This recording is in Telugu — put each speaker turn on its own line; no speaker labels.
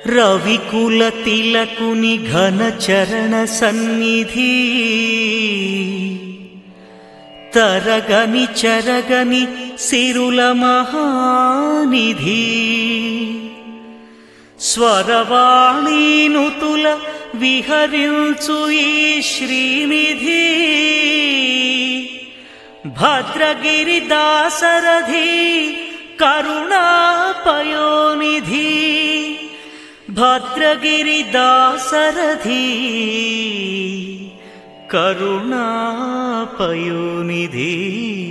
రవికుల తిలకుని ఘన చరణ సన్నిధి తరగని చరగని సిరుల మహానిధి స్వరవాణీనుతుల విహరించు ఈ శ్రీనిధి భద్రగిరి దాసరథి కరుణాపయోనిధి భద్రగిరి దాసరథి కరుణాపయోనిధి